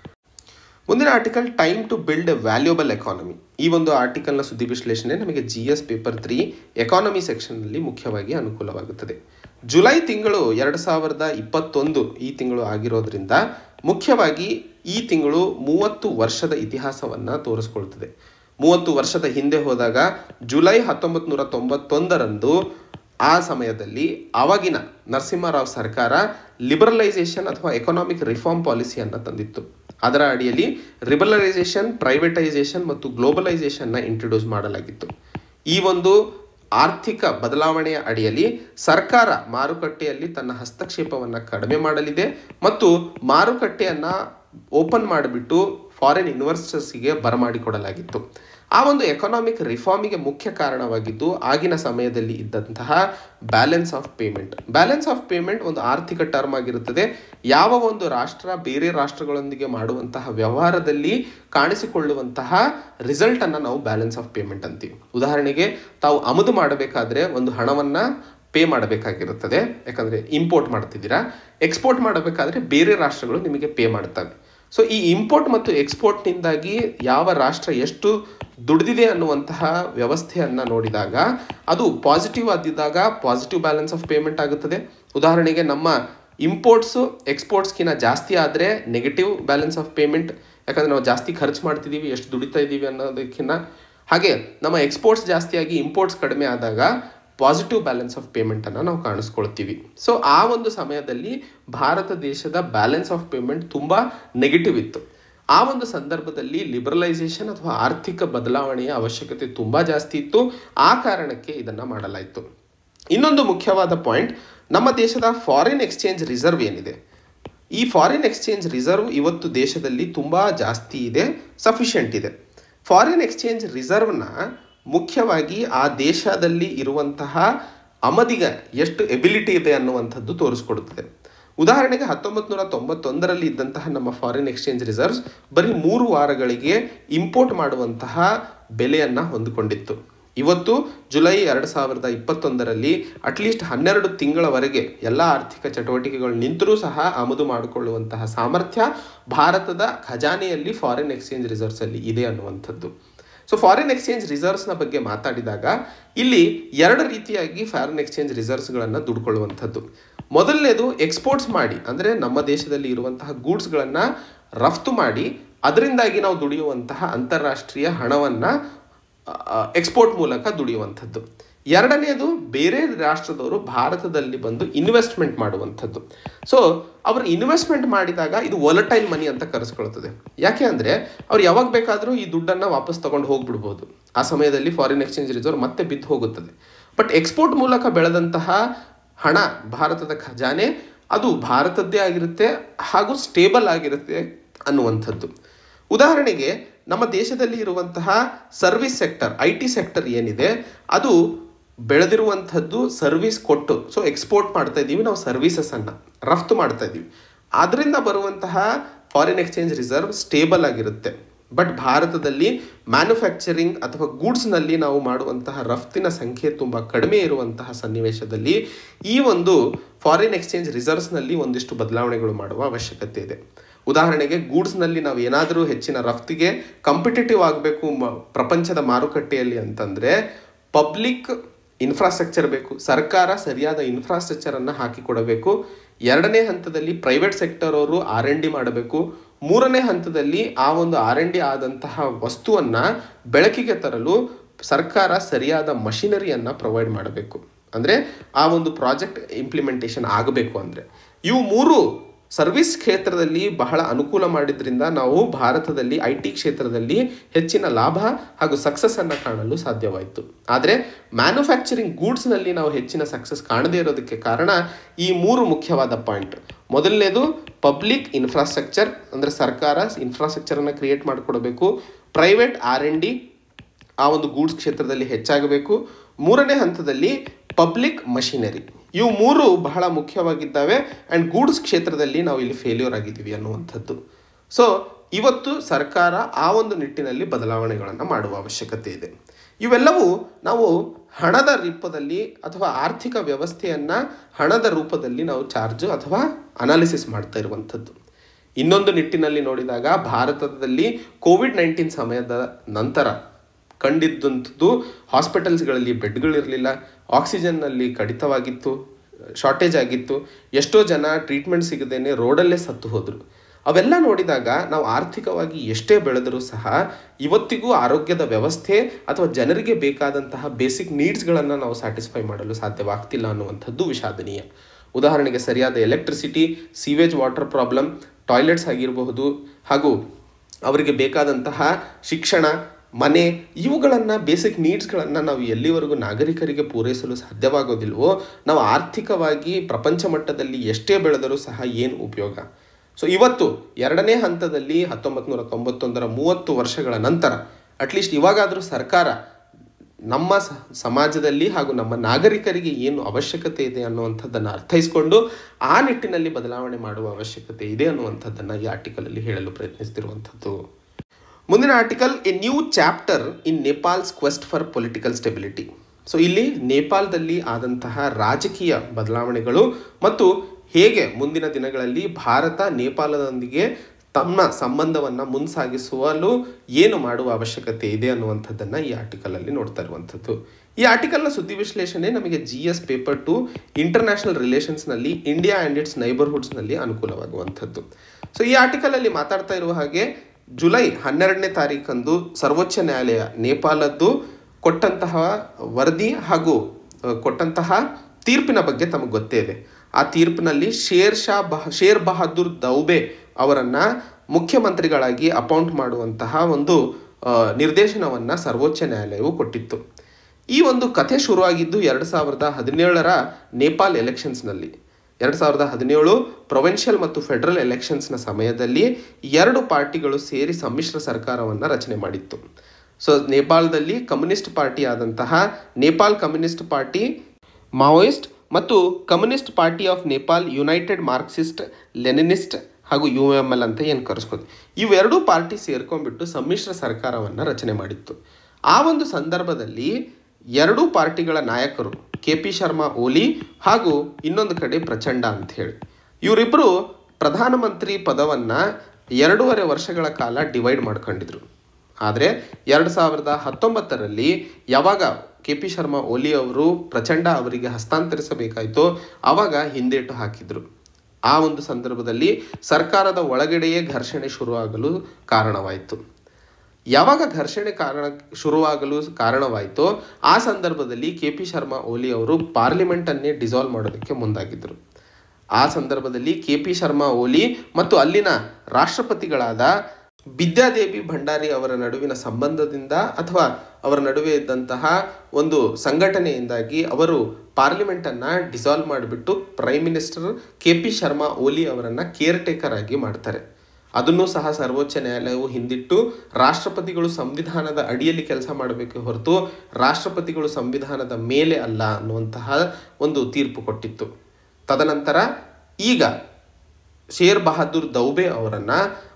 Speaker 1: ಮುಂದಿನ article time to build a valuable economy ಈ ಒಂದು ಆರ್ಟಿಕಲ್ನ ಸುದ್ದಿ ವಿಶ್ಲೇಷಣೆ ನಮಗೆ G S paper three economy ಸೆಕ್ಷನ್ನಲ್ಲಿ ಮುಖ್ಯವಾಗಿ ಅನುಕೂಲವಾಗುತ್ತದೆ ಜುಲೈ ತಿಂಗಳು ಎರಡು ಸಾವಿರದ ಇಪ್ಪತ್ತೊಂದು ಈ ತಿಂಗಳು ಆಗಿರೋದ್ರಿಂದ ಮುಖ್ಯವಾಗಿ ಈ ತಿಂಗಳು ಮೂವತ್ತು ವರ್ಷದ ಇತಿಹಾಸವನ್ನು ತೋರಿಸ್ಕೊಳ್ತದೆ ಮೂವತ್ತು ವರ್ಷದ ಹಿಂದೆ ಹೋದಾಗ ಜುಲೈ ಹತ್ತೊಂಬತ್ತು ನೂರ ತೊಂಬತ್ತೊಂದರಂದು ಆ ಸಮಯದಲ್ಲಿ ಆವಾಗಿನ ನರಸಿಂಹರಾವ್ ಸರ್ಕಾರ ಲಿಬರಲೈಸೇಷನ್ ಅಥವಾ ಎಕನಾಮಿಕ್ ರಿಫಾರ್ಮ್ ಪಾಲಿಸಿಯನ್ನು ತಂದಿತ್ತು ಅದರ ಅಡಿಯಲ್ಲಿ ಲಿಬರಲೈಸೇಷನ್ ಪ್ರೈವೇಟೈಸೇಷನ್ ಮತ್ತು ಗ್ಲೋಬಲೈಸೇಷನ್ನ ಇಂಟ್ರೊಡ್ಯೂಸ್ ಮಾಡಲಾಗಿತ್ತು ಈ ಒಂದು ಆರ್ಥಿಕ ಬದಲಾವಣೆಯ ಅಡಿಯಲ್ಲಿ ಸರ್ಕಾರ ಮಾರುಕಟ್ಟೆಯಲ್ಲಿ ತನ್ನ ಹಸ್ತಕ್ಷೇಪವನ್ನು ಕಡಿಮೆ ಮಾಡಲಿದೆ ಮತ್ತು ಮಾರುಕಟ್ಟೆಯನ್ನು ಓಪನ್ ಮಾಡಿಬಿಟ್ಟು ಫಾರಿನ್ ಇನ್ವೆಸ್ಟರ್ಸ್ಗೆ ಬರಮಾಡಿಕೊಡಲಾಗಿತ್ತು ಆ ಒಂದು ಎಕನಾಮಿಕ್ ರಿಫಾರ್ಮಿಗೆ ಮುಖ್ಯ ಕಾರಣವಾಗಿದ್ದು ಆಗಿನ ಸಮಯದಲ್ಲಿ ಇದ್ದಂತಹ balance of payment balance of payment ಒಂದು ಆರ್ಥಿಕ ಟರ್ಮ್ ಆಗಿರುತ್ತದೆ ಯಾವ ಒಂದು ರಾಷ್ಟ್ರ ಬೇರೆ ರಾಷ್ಟ್ರಗಳೊಂದಿಗೆ ಮಾಡುವಂತಹ ವ್ಯವಹಾರದಲ್ಲಿ ಕಾಣಿಸಿಕೊಳ್ಳುವಂತಹ ರಿಸಲ್ಟನ್ನು ನಾವು ಬ್ಯಾಲೆನ್ಸ್ ಆಫ್ ಪೇಮೆಂಟ್ ಅಂತೀವಿ ಉದಾಹರಣೆಗೆ ತಾವು ಆಮದು ಮಾಡಬೇಕಾದ್ರೆ ಒಂದು ಹಣವನ್ನು ಪೇ ಮಾಡಬೇಕಾಗಿರುತ್ತದೆ ಯಾಕಂದರೆ ಇಂಪೋರ್ಟ್ ಮಾಡ್ತಿದ್ದೀರಾ ಎಕ್ಸ್ಪೋರ್ಟ್ ಮಾಡಬೇಕಾದ್ರೆ ಬೇರೆ ರಾಷ್ಟ್ರಗಳು ನಿಮಗೆ ಪೇ ಮಾಡ್ತವೆ ಸೊ ಈ ಇಂಪೋರ್ಟ್ ಮತ್ತು ಎಕ್ಸ್ಪೋರ್ಟ್ನಿಂದಾಗಿ ಯಾವ ರಾಷ್ಟ್ರ ಎಷ್ಟು ದುಡಿದಿದೆ ಅನ್ನುವಂತಹ ವ್ಯವಸ್ಥೆಯನ್ನು ನೋಡಿದಾಗ ಅದು ಪಾಸಿಟಿವ್ ಆದಿದ್ದಾಗ ಪಾಸಿಟಿವ್ ಬ್ಯಾಲೆನ್ಸ್ ಆಫ್ ಪೇಮೆಂಟ್ ಆಗುತ್ತದೆ ಉದಾಹರಣೆಗೆ ನಮ್ಮ ಇಂಪೋರ್ಟ್ಸು ಎಕ್ಸ್ಪೋರ್ಟ್ಸ್ಗಿಂತ ಜಾಸ್ತಿ ಆದರೆ ನೆಗೆಟಿವ್ ಬ್ಯಾಲೆನ್ಸ್ ಆಫ್ ಪೇಮೆಂಟ್ ಯಾಕಂದರೆ ನಾವು ಜಾಸ್ತಿ ಖರ್ಚು ಮಾಡ್ತಿದ್ದೀವಿ ಎಷ್ಟು ದುಡಿತಾ ಇದ್ದೀವಿ ಅನ್ನೋದಕ್ಕಿಂತ ಹಾಗೆ ನಮ್ಮ ಎಕ್ಸ್ಪೋರ್ಟ್ಸ್ ಜಾಸ್ತಿಯಾಗಿ ಇಂಪೋರ್ಟ್ಸ್ ಕಡಿಮೆ ಆದಾಗ ಪಾಸಿಟಿವ್ ಬ್ಯಾಲೆನ್ಸ್ ಆಫ್ ಪೇಮೆಂಟನ್ನು ನಾವು ಕಾಣಿಸ್ಕೊಳ್ತೀವಿ ಸೊ ಆ ಒಂದು ಸಮಯದಲ್ಲಿ ಭಾರತ ದೇಶದ ಬ್ಯಾಲೆನ್ಸ್ ಆಫ್ ಪೇಮೆಂಟ್ ತುಂಬ ನೆಗೆಟಿವ್ ಇತ್ತು ಆ ಒಂದು ಸಂದರ್ಭದಲ್ಲಿ ಲಿಬರಲೈಸೇಷನ್ ಅಥವಾ ಆರ್ಥಿಕ ಬದಲಾವಣೆಯ ಅವಶ್ಯಕತೆ ತುಂಬ ಜಾಸ್ತಿ ಇತ್ತು ಆ ಕಾರಣಕ್ಕೆ ಇದನ್ನು ಮಾಡಲಾಯಿತು ಇನ್ನೊಂದು ಮುಖ್ಯವಾದ ಪಾಯಿಂಟ್ ನಮ್ಮ ದೇಶದ ಫಾರಿನ್ ಎಕ್ಸ್ಚೇಂಜ್ ರಿಸರ್ವ್ ಏನಿದೆ ಈ ಫಾರಿನ್ ಎಕ್ಸ್ಚೇಂಜ್ ರಿಸರ್ವ್ ಇವತ್ತು ದೇಶದಲ್ಲಿ ತುಂಬ ಜಾಸ್ತಿ ಇದೆ ಸಫಿಷಿಯೆಂಟ್ ಇದೆ ಫಾರಿನ್ ಎಕ್ಸ್ಚೇಂಜ್ ರಿಸರ್ವ್ನ ಮುಖ್ಯವಾಗಿ ಆ ದೇಶದಲ್ಲಿ ಇರುವಂತಹ ಆಮದಿಗ ಎಷ್ಟು ಎಬಿಲಿಟಿ ಇದೆ ಅನ್ನುವಂಥದ್ದು ತೋರಿಸ್ಕೊಡುತ್ತದೆ ಉದಾಹರಣೆಗೆ ಹತ್ತೊಂಬತ್ತು ನೂರ ತೊಂಬತ್ತೊಂದರಲ್ಲಿ ಇದ್ದಂತಹ ನಮ್ಮ ಫಾರಿನ್ ಎಕ್ಸ್ಚೇಂಜ್ ರಿಸರ್ವ್ಸ್ ಬರೀ ಮೂರು ವಾರಗಳಿಗೆ ಇಂಪೋರ್ಟ್ ಮಾಡುವಂತಹ ಬೆಲೆಯನ್ನು ಹೊಂದಿಕೊಂಡಿತ್ತು ಇವತ್ತು ಜುಲೈ ಎರಡು ಸಾವಿರದ ಇಪ್ಪತ್ತೊಂದರಲ್ಲಿ ಅಟ್ಲೀಸ್ಟ್ ಹನ್ನೆರಡು ತಿಂಗಳವರೆಗೆ ಎಲ್ಲ ಆರ್ಥಿಕ ಚಟುವಟಿಕೆಗಳು ನಿಂತರೂ ಸಹ ಆಮದು ಮಾಡಿಕೊಳ್ಳುವಂತಹ ಸಾಮರ್ಥ್ಯ ಭಾರತದ ಖಜಾನೆಯಲ್ಲಿ ಫಾರಿನ್ ಎಕ್ಸ್ಚೇಂಜ್ ರಿಸರ್ವ್ಸಲ್ಲಿ ಇದೆ ಅನ್ನುವಂಥದ್ದು ಸೊ ಫಾರಿನ್ ಎಕ್ಸ್ಚೇಂಜ್ ರಿಸರ್ವ್ಸ್ನ ಬಗ್ಗೆ ಮಾತಾಡಿದಾಗ ಇಲ್ಲಿ ಎರಡು ರೀತಿಯಾಗಿ ಫಾರಿನ್ ಎಕ್ಸ್ಚೇಂಜ್ ರಿಸರ್ವ್ಸ್ಗಳನ್ನು ದುಡ್ಕೊಳ್ಳುವಂಥದ್ದು ಮೊದಲನೇದು ಎಕ್ಸ್ಪೋರ್ಟ್ಸ್ ಮಾಡಿ ಅಂದರೆ ನಮ್ಮ ದೇಶದಲ್ಲಿ ಇರುವಂತಹ ಗೂಡ್ಸ್ಗಳನ್ನು ರಫ್ತು ಮಾಡಿ ಅದರಿಂದಾಗಿ ನಾವು ದುಡಿಯುವಂತಹ ಅಂತಾರಾಷ್ಟ್ರೀಯ ಹಣವನ್ನು ಎಕ್ಸ್ಪೋರ್ಟ್ ಮೂಲಕ ದುಡಿಯುವಂಥದ್ದು ಎರಡನೇದು ಬೇರೆ ರಾಷ್ಟ್ರದವರು ಭಾರತದಲ್ಲಿ ಬಂದು ಇನ್ವೆಸ್ಟ್ಮೆಂಟ್ ಮಾಡುವಂಥದ್ದು ಸೊ ಅವರು ಇನ್ವೆಸ್ಟ್ಮೆಂಟ್ ಮಾಡಿದಾಗ ಇದು ವೊಲಟೈಲ್ ಮನಿ ಅಂತ ಕರೆಸ್ಕೊಳ್ತದೆ ಯಾಕೆ ಅಂದರೆ ಅವ್ರು ಯಾವಾಗ ಬೇಕಾದರೂ ಈ ದುಡ್ಡನ್ನು ವಾಪಸ್ ತಗೊಂಡು ಹೋಗ್ಬಿಡ್ಬೋದು ಆ ಸಮಯದಲ್ಲಿ ಫಾರಿನ್ ಎಕ್ಸ್ಚೇಂಜ್ ರಿಸರ್ವ್ ಮತ್ತೆ ಬಿದ್ದು ಹೋಗುತ್ತದೆ ಬಟ್ ಎಕ್ಸ್ಪೋರ್ಟ್ ಮೂಲಕ ಬೆಳೆದಂತಹ ಹಣ ಭಾರತದ ಖಜಾನೆ ಅದು ಭಾರತದ್ದೇ ಆಗಿರುತ್ತೆ ಹಾಗೂ ಸ್ಟೇಬಲ್ ಆಗಿರುತ್ತೆ ಅನ್ನುವಂಥದ್ದು ಉದಾಹರಣೆಗೆ ನಮ್ಮ ದೇಶದಲ್ಲಿ ಇರುವಂತಹ service sector I T sector ಏನಿದೆ ಅದು ಬೆಳೆದಿರುವಂಥದ್ದು ಸರ್ವಿಸ್ ಕೊಟ್ಟು ಸೊ ಎಕ್ಸ್ಪೋರ್ಟ್ ಮಾಡ್ತಾ ಇದ್ದೀವಿ ನಾವು ಸರ್ವಿಸಸನ್ನು ರಫ್ತು ಮಾಡ್ತಾ ಇದ್ದೀವಿ ಅದರಿಂದ ಬರುವಂತಹ ಫಾರಿನ್ ಎಕ್ಸ್ಚೇಂಜ್ ರಿಸರ್ವ್ ಸ್ಟೇಬಲ್ ಆಗಿರುತ್ತೆ ಬಟ್ ಭಾರತದಲ್ಲಿ ಮ್ಯಾನುಫ್ಯಾಕ್ಚರಿಂಗ್ ಅಥವಾ ಗೂಡ್ಸ್ನಲ್ಲಿ ನಾವು ಮಾಡುವಂತಹ ರಫ್ತಿನ ಸಂಖ್ಯೆ ತುಂಬ ಕಡಿಮೆ ಇರುವಂತಹ ಸನ್ನಿವೇಶದಲ್ಲಿ ಈ ಒಂದು ಫಾರಿನ್ ಎಕ್ಸ್ಚೇಂಜ್ ರಿಸರ್ವ್ಸ್ನಲ್ಲಿ ಒಂದಿಷ್ಟು ಬದಲಾವಣೆಗಳು ಮಾಡುವ ಅವಶ್ಯಕತೆ ಇದೆ ಉದಾಹರಣೆಗೆ ಗೂಡ್ಸ್ನಲ್ಲಿ ನಾವು ಏನಾದರೂ ಹೆಚ್ಚಿನ ರಫ್ತಿಗೆ ಕಾಂಪಿಟೇಟಿವ್ ಆಗಬೇಕು ಮ ಪ್ರಪಂಚದ ಮಾರುಕಟ್ಟೆಯಲ್ಲಿ ಅಂತಂದರೆ ಪಬ್ಲಿಕ್ ಇನ್ಫ್ರಾಸ್ಟ್ರಕ್ಚರ್ ಬೇಕು ಸರ್ಕಾರ ಸರಿಯಾದ ಇನ್ಫ್ರಾಸ್ಟ್ರಕ್ಚರನ್ನು ಹಾಕಿಕೊಡಬೇಕು ಎರಡನೇ ಹಂತದಲ್ಲಿ ಪ್ರೈವೇಟ್ ಸೆಕ್ಟರ್ ಅವರು ಆರ್ ಎನ್ ಡಿ ಮಾಡಬೇಕು ಮೂರನೇ ಹಂತದಲ್ಲಿ ಆ ಒಂದು ಆರ್ ಎನ್ ಡಿ ಆದಂತಹ ವಸ್ತುವನ್ನು ಬೆಳಕಿಗೆ ತರಲು ಸರ್ಕಾರ ಸರಿಯಾದ ಮಷಿನರಿಯನ್ನು ಪ್ರೊವೈಡ್ ಮಾಡಬೇಕು ಅಂದರೆ ಆ ಒಂದು ಪ್ರಾಜೆಕ್ಟ್ ಇಂಪ್ಲಿಮೆಂಟೇಷನ್ ಆಗಬೇಕು ಅಂದರೆ ಇವು ಮೂರು ಸರ್ವಿಸ್ ಕ್ಷೇತ್ರದಲ್ಲಿ ಬಹಳ ಅನುಕೂಲ ಮಾಡಿದ್ರಿಂದ ನಾವು ಭಾರತದಲ್ಲಿ ಐ ಟಿ ಕ್ಷೇತ್ರದಲ್ಲಿ ಹೆಚ್ಚಿನ ಲಾಭ ಹಾಗೂ ಸಕ್ಸಸ್ಸನ್ನು ಕಾಣಲು ಸಾಧ್ಯವಾಯಿತು ಆದರೆ ಮ್ಯಾನುಫ್ಯಾಕ್ಚರಿಂಗ್ ಗೂಡ್ಸ್ನಲ್ಲಿ ನಾವು ಹೆಚ್ಚಿನ ಸಕ್ಸಸ್ ಕಾಣದೇ ಇರೋದಕ್ಕೆ ಕಾರಣ ಈ ಮೂರು ಮುಖ್ಯವಾದ ಪಾಯಿಂಟ್ ಮೊದಲನೇದು ಪಬ್ಲಿಕ್ ಇನ್ಫ್ರಾಸ್ಟ್ರಕ್ಚರ್ ಅಂದರೆ ಸರ್ಕಾರ ಇನ್ಫ್ರಾಸ್ಟ್ರಕ್ಚರನ್ನು ಕ್ರಿಯೇಟ್ ಮಾಡಿಕೊಡಬೇಕು ಪ್ರೈವೇಟ್ ಆರ್ ಎನ್ ಡಿ ಆ ಒಂದು ಗೂಡ್ಸ್ ಕ್ಷೇತ್ರದಲ್ಲಿ ಹೆಚ್ಚಾಗಬೇಕು ಮೂರನೇ ಹಂತದಲ್ಲಿ ಪಬ್ಲಿಕ್ ಮಷಿನರಿ ಇವು ಮೂರು ಬಹಳ ಮುಖ್ಯವಾಗಿದ್ದಾವೆ ಆ್ಯಂಡ್ ಗೂಡ್ಸ್ ಕ್ಷೇತ್ರದಲ್ಲಿ ನಾವು ಇಲ್ಲಿ ಫೇಲ್ಯೂರ್ ಆಗಿದ್ದೀವಿ ಅನ್ನುವಂಥದ್ದು ಸೊ ಇವತ್ತು ಸರ್ಕಾರ ಆ ಒಂದು ನಿಟ್ಟಿನಲ್ಲಿ ಬದಲಾವಣೆಗಳನ್ನು ಮಾಡುವ ಅವಶ್ಯಕತೆ ಇದೆ ಇವೆಲ್ಲವೂ ನಾವು ಹಣದ ರೂಪದಲ್ಲಿ ಅಥವಾ ಆರ್ಥಿಕ ವ್ಯವಸ್ಥೆಯನ್ನು ಹಣದ ರೂಪದಲ್ಲಿ ನಾವು ಚಾರ್ಜು ಅಥವಾ ಅನಾಲಿಸಿಸ್ ಮಾಡ್ತಾ ಇರುವಂಥದ್ದು ಇನ್ನೊಂದು ನಿಟ್ಟಿನಲ್ಲಿ ನೋಡಿದಾಗ ಭಾರತದಲ್ಲಿ ಕೋವಿಡ್ ನೈನ್ಟೀನ್ ಸಮಯದ ನಂತರ ಕಂಡಿದ್ದಂಥದ್ದು ಹಾಸ್ಪಿಟಲ್ಸ್ಗಳಲ್ಲಿ ಬೆಡ್ಗಳಿರಲಿಲ್ಲ ಆಕ್ಸಿಜನ್ನಲ್ಲಿ ಕಡಿತವಾಗಿತ್ತು ಶಾರ್ಟೇಜ್ ಆಗಿತ್ತು ಎಷ್ಟೋ ಜನ ಟ್ರೀಟ್ಮೆಂಟ್ ಸಿಗದೇನೆ ರೋಡಲ್ಲೇ ಸತ್ತು ಹೋದರು ಅವೆಲ್ಲ ನೋಡಿದಾಗ ನಾವು ಆರ್ಥಿಕವಾಗಿ ಎಷ್ಟೇ ಬೆಳೆದರೂ ಸಹ ಇವತ್ತಿಗೂ ಆರೋಗ್ಯದ ವ್ಯವಸ್ಥೆ ಅಥವಾ ಜನರಿಗೆ ಬೇಕಾದಂತಹ ಬೇಸಿಕ್ ನೀಡ್ಸ್ಗಳನ್ನು ನಾವು ಸ್ಯಾಟಿಸ್ಫೈ ಮಾಡಲು ಸಾಧ್ಯವಾಗ್ತಿಲ್ಲ ಅನ್ನುವಂಥದ್ದು ವಿಷಾದನೀಯ ಉದಾಹರಣೆಗೆ ಸರಿಯಾದ electricity sewage water problem toilets ಆಗಿರಬಹುದು ಹಾಗೂ ಅವರಿಗೆ ಬೇಕಾದಂತಹ ಶಿಕ್ಷಣ ಮನೆ ಇವುಗಳನ್ನು ಬೇಸಿಕ್ ನೀಡ್ಸ್ಗಳನ್ನು ನಾವು ಎಲ್ಲಿವರೆಗೂ ನಾಗರಿಕರಿಗೆ ಪೂರೈಸಲು ಸಾಧ್ಯವಾಗೋದಿಲ್ವೋ ನಾವು ಆರ್ಥಿಕವಾಗಿ ಪ್ರಪಂಚ ಮಟ್ಟದಲ್ಲಿ ಎಷ್ಟೇ ಬೆಳೆದರೂ ಸಹ ಏನು ಉಪಯೋಗ ಸೊ ಇವತ್ತು ಎರಡನೇ ಹಂತದಲ್ಲಿ ಹತ್ತೊಂಬತ್ತು ನೂರ ತೊಂಬತ್ತೊಂದರ ಮೂವತ್ತು ವರ್ಷಗಳ ನಂತರ ಅಟ್ಲೀಸ್ಟ್ ಇವಾಗಾದರೂ ಸರ್ಕಾರ ನಮ್ಮ ಸ ಸಮಾಜದಲ್ಲಿ ಹಾಗೂ ನಮ್ಮ ನಾಗರಿಕರಿಗೆ ಏನು ಅವಶ್ಯಕತೆ ಇದೆ ಅನ್ನುವಂಥದ್ದನ್ನು ಅರ್ಥೈಸಿಕೊಂಡು ಆ ನಿಟ್ಟಿನಲ್ಲಿ ಬದಲಾವಣೆ ಮಾಡುವ ಅವಶ್ಯಕತೆ ಇದೆ ಅನ್ನುವಂಥದ್ದನ್ನು ಈ ಆರ್ಟಿಕಲಲ್ಲಿ ಹೇಳಲು ಪ್ರಯತ್ನಿಸ್ತಿರುವಂಥದ್ದು ಮುಂದಿನ article a new chapter in Nepal's quest for political stability so ಇಲ್ಲಿ ನೇಪಾಳದಲ್ಲಿ ಆದಂತಹ ರಾಜಕೀಯ ಬದಲಾವಣೆಗಳು ಮತ್ತು ಹೇಗೆ ಮುಂದಿನ ದಿನಗಳಲ್ಲಿ ಭಾರತ ನೇಪಾಳದೊಂದಿಗೆ ತಮ್ಮ ಸಂಬಂಧವನ್ನು ಮುನ್ಸಾಗಿಸುವಲು ಏನು ಮಾಡುವ ಅವಶ್ಯಕತೆ ಇದೆ ಅನ್ನುವಂಥದ್ದನ್ನು ಈ ಆರ್ಟಿಕಲಲ್ಲಿ ನೋಡ್ತಾ ಇರುವಂಥದ್ದು ಈ ಆರ್ಟಿಕಲ್ನ ಸುದ್ದಿ ವಿಶ್ಲೇಷಣೆ ನಮಗೆ G S paper two international ರಿಲೇಷನ್ಸ್ನಲ್ಲಿ ಇಂಡಿಯಾ ಆ್ಯಂಡ್ ಇಟ್ಸ್ ನೈಬರ್ಹುಡ್ಸ್ನಲ್ಲಿ ಅನುಕೂಲವಾಗುವಂಥದ್ದು ಸೊ ಈ ಆರ್ಟಿಕಲಲ್ಲಿ ಮಾತಾಡ್ತಾ ಇರುವ ಹಾಗೆ ಜುಲೈ ಹನ್ನೆರಡನೇ ತಾರೀಕಂದು ಸರ್ವೋಚ್ಚ ನ್ಯಾಯಾಲಯ ನೇಪಾಳದ್ದು ಕೊಟ್ಟಂತಹ ವರದಿ ಹಾಗೂ ಅ, ಕೊಟ್ಟಂತಹ ತೀರ್ಪಿನ ಬಗ್ಗೆ ತಮಗೆ ಗೊತ್ತೇ ಇದೆ ಆ ತೀರ್ಪಿನಲ್ಲಿ ಶೇರ್ ಶಾ ಬಹ ಶೇರ್ ಬಹದ್ದೂರ್ ದೌಬೆ ಅವರನ್ನು ಮುಖ್ಯಮಂತ್ರಿಗಳಾಗಿ ಅಪಾಯಿಂಟ್ ಮಾಡುವಂತಹ ಒಂದು ಆ, ನಿರ್ದೇಶನವನ್ನು ಸರ್ವೋಚ್ಚ ನ್ಯಾಯಾಲಯವು ಕೊಟ್ಟಿತ್ತು ಈ ಒಂದು ಕಥೆ ಶುರುವಾಗಿದ್ದು ಎರಡು ಸಾವಿರದ ಹದಿನೇಳರ ನೇಪಾಲ್ ಎಲೆಕ್ಷನ್ಸ್ನಲ್ಲಿ ಎರಡು ಸಾವಿರದ ಹದಿನೇಳು ಪ್ರೊವಿನ್ಷಿಯಲ್ ಮತ್ತು ಫೆಡರಲ್ ಎಲೆಕ್ಷನ್ಸ್ನ ಸಮಯದಲ್ಲಿ ಎರಡು ಪಾರ್ಟಿಗಳು ಸೇರಿ ಸಮ್ಮಿಶ್ರ ಸರ್ಕಾರವನ್ನು ರಚನೆ ಮಾಡಿತ್ತು ಸೊ ನೇಪಾಳದಲ್ಲಿ ಕಮ್ಯುನಿಸ್ಟ್ ಪಾರ್ಟಿ ಆದಂತಹ ನೇಪಾಲ್ ಕಮ್ಯುನಿಸ್ಟ್ ಪಾರ್ಟಿ ಮಾವೋಯಿಸ್ಟ್ ಮತ್ತು communist party of Nepal united Marxist Leninist ಹಾಗೂ ಯು ಎಮ್ ಎಲ್ ಅಂತ ಏನು ಕರೆಸ್ಕೋದು ಇವೆರಡೂ ಪಾರ್ಟಿ ಸೇರ್ಕೊಂಡ್ಬಿಟ್ಟು ಸಮ್ಮಿಶ್ರ ಸರ್ಕಾರವನ್ನು ರಚನೆ ಮಾಡಿತ್ತು ಆ ಒಂದು ಸಂದರ್ಭದಲ್ಲಿ ಎರಡೂ ಪಾರ್ಟಿಗಳ ನಾಯಕರು ಕೆ ಪಿ ಶರ್ಮಾ ಓಲಿ ಹಾಗೂ ಇನ್ನೊಂದು ಕಡೆ ಪ್ರಚಂಡ ಅಂತ ಹೇಳಿ ಇವರಿಬ್ಬರು ಪ್ರಧಾನಮಂತ್ರಿ ಪದವನ್ನು ಎರಡೂವರೆ ವರ್ಷಗಳ ಕಾಲ ಡಿವೈಡ್ ಮಾಡ್ಕೊಂಡಿದ್ರು ಆದರೆ ಎರಡು ಸಾವಿರದ ಹತ್ತೊಂಬತ್ತರಲ್ಲಿ ಯಾವಾಗ ಕೆ ಪಿ ಶರ್ಮಾ ಓಲಿ ಅವರು ಪ್ರಚಂಡ ಅವರಿಗೆ ಹಸ್ತಾಂತರಿಸಬೇಕಾಯಿತೋ ಆವಾಗ ಹಿಂದೇಟು ಹಾಕಿದರು ಆ ಒಂದು ಸಂದರ್ಭದಲ್ಲಿ ಸರ್ಕಾರದ ಒಳಗಡೆಯೇ ಘರ್ಷಣೆ ಶುರುವಾಗಲು ಕಾರಣವಾಯಿತು ಯಾವಾಗ ಘರ್ಷಣೆ ಕಾರಣ ಶುರುವಾಗಲು ಕಾರಣವಾಯಿತೋ ಆ ಸಂದರ್ಭದಲ್ಲಿ ಕೆ ಪಿ ಶರ್ಮಾ ಓಲಿ ಅವರು ಪಾರ್ಲಿಮೆಂಟನ್ನೇ ಡಿಸಾಲ್ವ್ ಮಾಡೋದಕ್ಕೆ ಮುಂದಾಗಿದ್ದರು ಆ ಸಂದರ್ಭದಲ್ಲಿ ಕೆ ಪಿ ಶರ್ಮಾ ಓಲಿ ಮತ್ತು ಅಲ್ಲಿನ ರಾಷ್ಟ್ರಪತಿಗಳಾದ ವಿದ್ಯಾದೇವಿ ಭಂಡಾರಿ ಅವರ ನಡುವಿನ ಸಂಬಂಧದಿಂದ ಅಥವಾ ಅವರ ನಡುವೆ ಇದ್ದಂತಹ ಒಂದು ಸಂಘಟನೆಯಿಂದಾಗಿ ಅವರು ಪಾರ್ಲಿಮೆಂಟನ್ನು ಡಿಸಾಲ್ವ್ ಮಾಡಿಬಿಟ್ಟು prime minister K P Sharma Oli ಅವರನ್ನು ಕೇರ್ ಟೇಕರ್ ಆಗಿ ಮಾಡ್ತಾರೆ ಅದನ್ನು ಸಹ ಸರ್ವೋಚ್ಚ ನ್ಯಾಯಾಲಯವು ಹಿಂದಿಟ್ಟು ರಾಷ್ಟ್ರಪತಿಗಳು ಸಂವಿಧಾನದ ಅಡಿಯಲ್ಲಿ ಕೆಲಸ ಮಾಡಬೇಕೆ ಹೊರತು ರಾಷ್ಟ್ರಪತಿಗಳು ಸಂವಿಧಾನದ ಮೇಲೆ ಅಲ್ಲ ಅನ್ನುವಂತಹ ಒಂದು ತೀರ್ಪು ಕೊಟ್ಟಿತ್ತು ತದನಂತರ ಈಗ ಶೇರ್ ಬಹದ್ದೂರ್ ದೌಬೆ ಅವರನ್ನು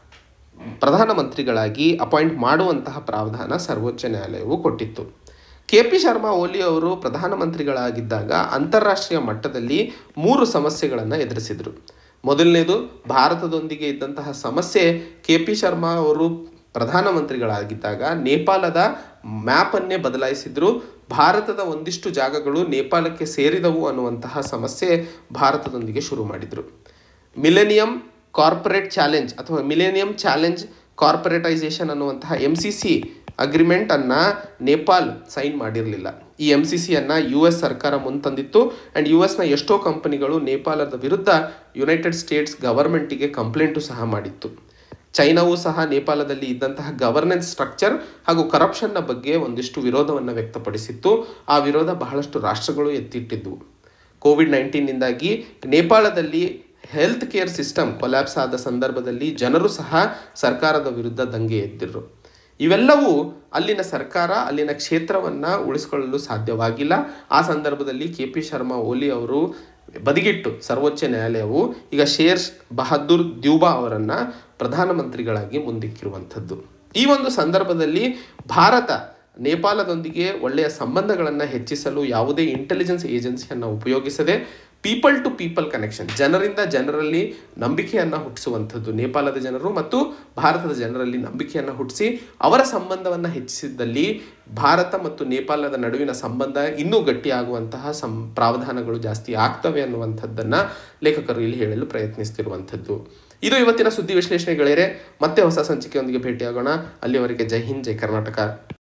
Speaker 1: ಪ್ರಧಾನಮಂತ್ರಿಗಳಾಗಿ ಅಪಾಯಿಂಟ್ ಮಾಡುವಂತಹ ಪ್ರಾವಧಾನ ಸರ್ವೋಚ್ಚ ನ್ಯಾಯಾಲಯವು ಕೊಟ್ಟಿತ್ತು ಕೆ ಪಿ ಶರ್ಮಾ ಓಲಿ ಅವರು ಪ್ರಧಾನಮಂತ್ರಿಗಳಾಗಿದ್ದಾಗ ಅಂತಾರಾಷ್ಟ್ರೀಯ ಮಟ್ಟದಲ್ಲಿ ಮೂರು ಸಮಸ್ಯೆಗಳನ್ನು ಎದುರಿಸಿದರು ಮೊದಲನೇದು ಭಾರತದೊಂದಿಗೆ ಇದ್ದಂತಹ ಸಮಸ್ಯೆ ಕೆ ಪಿ ಶರ್ಮಾ ಅವರು ಪ್ರಧಾನಮಂತ್ರಿಗಳಾಗಿದ್ದಾಗ ನೇಪಾಳದ ಮ್ಯಾಪನ್ನೇ ಬದಲಾಯಿಸಿದ್ರು ಭಾರತದ ಒಂದಿಷ್ಟು ಜಾಗಗಳು ನೇಪಾಳಕ್ಕೆ ಸೇರಿದವು ಅನ್ನುವಂತಹ ಸಮಸ್ಯೆ ಭಾರತದೊಂದಿಗೆ ಶುರು ಮಾಡಿದರು ಮಿಲೆನಿಯಂ ಕಾರ್ಪೊರೇಟ್ ಚಾಲೆಂಜ್ ಅಥವಾ ಮಿಲೇನಿಯಂ ಚಾಲೆಂಜ್ ಕಾರ್ಪೊರೇಟೈಸೇಷನ್ ಅನ್ನುವಂತಹ ಎಮ್ ಸಿ ಸಿ ಅಗ್ರಿಮೆಂಟನ್ನು ನೇಪಾಲ್ ಸೈನ್ ಮಾಡಿರಲಿಲ್ಲ ಈ ಎಂ ಸಿ ಸಿಯನ್ನು ಯು ಎಸ್ ಸರ್ಕಾರ ಮುಂತಂದಿತ್ತು ಆ್ಯಂಡ್ ಯು ಎಸ್ನ ಎಷ್ಟೋ ಕಂಪನಿಗಳು ನೇಪಾಳದ ವಿರುದ್ಧ ಯುನೈಟೆಡ್ ಸ್ಟೇಟ್ಸ್ ಗವರ್ಮೆಂಟಿಗೆ ಕಂಪ್ಲೇಂಟು ಸಹ ಮಾಡಿತ್ತು ಚೈನಾವು ಸಹ ನೇಪಾಳದಲ್ಲಿ ಇದ್ದಂತಹ ಗವರ್ನೆನ್ಸ್ ಸ್ಟ್ರಕ್ಚರ್ ಹಾಗೂ ಕರಪ್ಷನ್ನ ಬಗ್ಗೆ ಒಂದಿಷ್ಟು ವಿರೋಧವನ್ನು ವ್ಯಕ್ತಪಡಿಸಿತ್ತು ಆ ವಿರೋಧ ಬಹಳಷ್ಟು ರಾಷ್ಟ್ರಗಳು ಎತ್ತಿಟ್ಟಿದ್ದವು ಕೋವಿಡ್ ನೈನ್ಟೀನ್ನಿಂದಾಗಿ ನೇಪಾಳದಲ್ಲಿ ಹೆಲ್ತ್ ಕೇರ್ ಸಿಸ್ಟಮ್ ಕೊಲ್ಯಾಪ್ಸ್ ಆದ ಸಂದರ್ಭದಲ್ಲಿ ಜನರು ಸಹ ಸರ್ಕಾರದ ವಿರುದ್ಧ ದಂಗೆ ಎದ್ದಿರು ಇವೆಲ್ಲವೂ ಅಲ್ಲಿನ ಸರ್ಕಾರ ಅಲ್ಲಿನ ಕ್ಷೇತ್ರವನ್ನು ಉಳಿಸಿಕೊಳ್ಳಲು ಸಾಧ್ಯವಾಗಿಲ್ಲ ಆ ಸಂದರ್ಭದಲ್ಲಿ ಕೆ ಪಿ ಶರ್ಮಾ ಓಲಿ ಅವರು ಬದಿಗಿಟ್ಟು ಸರ್ವೋಚ್ಚ ನ್ಯಾಯಾಲಯವು ಈಗ ಶೇರ್ ಬಹದ್ದೂರ್ ದ್ಯೂಬಾ ಅವರನ್ನು ಪ್ರಧಾನಮಂತ್ರಿಗಳಾಗಿ ಮುಂದಿಕ್ಕಿರುವಂಥದ್ದು ಈ ಒಂದು ಸಂದರ್ಭದಲ್ಲಿ ಭಾರತ ನೇಪಾಳದೊಂದಿಗೆ ಒಳ್ಳೆಯ ಸಂಬಂಧಗಳನ್ನು ಹೆಚ್ಚಿಸಲು ಯಾವುದೇ ಇಂಟೆಲಿಜೆನ್ಸ್ ಏಜೆನ್ಸಿಯನ್ನು ಉಪಯೋಗಿಸದೆ ಪೀಪಲ್ ಟು ಪೀಪಲ್ ಕನೆಕ್ಷನ್ ಜನರಿಂದ ಜನರಲ್ಲಿ ನಂಬಿಕೆಯನ್ನು ಹುಟ್ಟಿಸುವಂಥದ್ದು ನೇಪಾಳದ ಜನರು ಮತ್ತು ಭಾರತದ ಜನರಲ್ಲಿ ನಂಬಿಕೆಯನ್ನು ಹುಟ್ಟಿಸಿ ಅವರ ಸಂಬಂಧವನ್ನು ಹೆಚ್ಚಿಸಿದ್ದಲ್ಲಿ ಭಾರತ ಮತ್ತು ನೇಪಾಳದ ನಡುವಿನ ಸಂಬಂಧ ಇನ್ನೂ ಗಟ್ಟಿಯಾಗುವಂತಹ ಸಂ ಪ್ರಾವಧಾನಗಳು ಜಾಸ್ತಿ ಆಗ್ತವೆ ಅನ್ನುವಂಥದ್ದನ್ನು ಲೇಖಕರು ಇಲ್ಲಿ ಹೇಳಲು ಪ್ರಯತ್ನಿಸ್ತಿರುವಂಥದ್ದು ಇದು ಇವತ್ತಿನ ಸುದ್ದಿ ವಿಶ್ಲೇಷಣೆಗಳೇ ಮತ್ತೆ ಹೊಸ ಸಂಚಿಕೆಯೊಂದಿಗೆ ಭೇಟಿಯಾಗೋಣ ಅಲ್ಲಿವರೆಗೆ ಜೈ ಹಿಂದ್ ಜೈ ಕರ್ನಾಟಕ